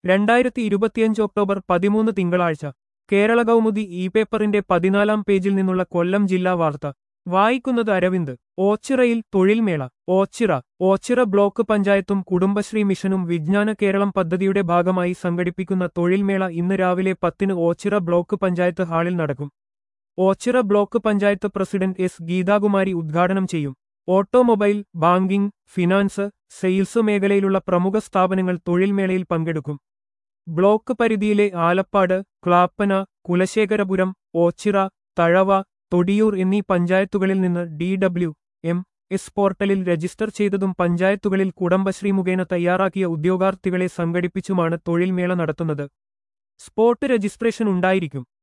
രണ്ടായിരത്തി ഇരുപത്തിയഞ്ച് ഒക്ടോബർ പതിമൂന്ന് തിങ്കളാഴ്ച കേരള കൗമുദി ഇ പേപ്പറിന്റെ പതിനാലാം പേജിൽ നിന്നുള്ള കൊല്ലം ജില്ലാ വാർത്ത വായിക്കുന്നത് അരവിന്ദ് ഓച്ചിറയിൽ തൊഴിൽമേള ഓച്ചിറ ഓച്ചിറ ബ്ലോക്ക് പഞ്ചായത്തും കുടുംബശ്രീ മിഷനും വിജ്ഞാന കേരളം പദ്ധതിയുടെ ഭാഗമായി സംഘടിപ്പിക്കുന്ന തൊഴിൽമേള ഇന്ന് രാവിലെ പത്തിന് ഓച്ചിറ ബ്ലോക്ക് പഞ്ചായത്ത് ഹാളിൽ നടക്കും Ochira block panchayat president S Geethakumari ഉദ്ഘാടനം ചെയ്യും ഓട്ടോമൊബൈൽ ബാങ്കിംഗ് ഫിനാൻസ് സെയിൽസ് മേഖലയിലുള്ള പ്രമുഖ സ്ഥാപനങ്ങൾ തൊഴിൽമേളയിൽ പങ്കെടുക്കും ബ്ലോക്ക് പരിധിയിലെ ആലപ്പാട് ക്ലാപ്പന കുലശേഖരപുരം ഓച്ചിറ തഴവ തൊടിയൂർ എന്നീ പഞ്ചായത്തുകളിൽ നിന്ന് ഡി ഡബ്ല്യു എം എസ് പോർട്ടലിൽ രജിസ്റ്റർ ചെയ്തതും പഞ്ചായത്തുകളിൽ കുടുംബശ്രീ മുഖേന തയ്യാറാക്കിയ ഉദ്യോഗാർത്ഥികളെ സംഘടിപ്പിച്ചുമാണ് തൊഴിൽമേള നടത്തുന്നത് സ്പോട്ട് രജിസ്ട്രേഷൻ ഉണ്ടായിരിക്കും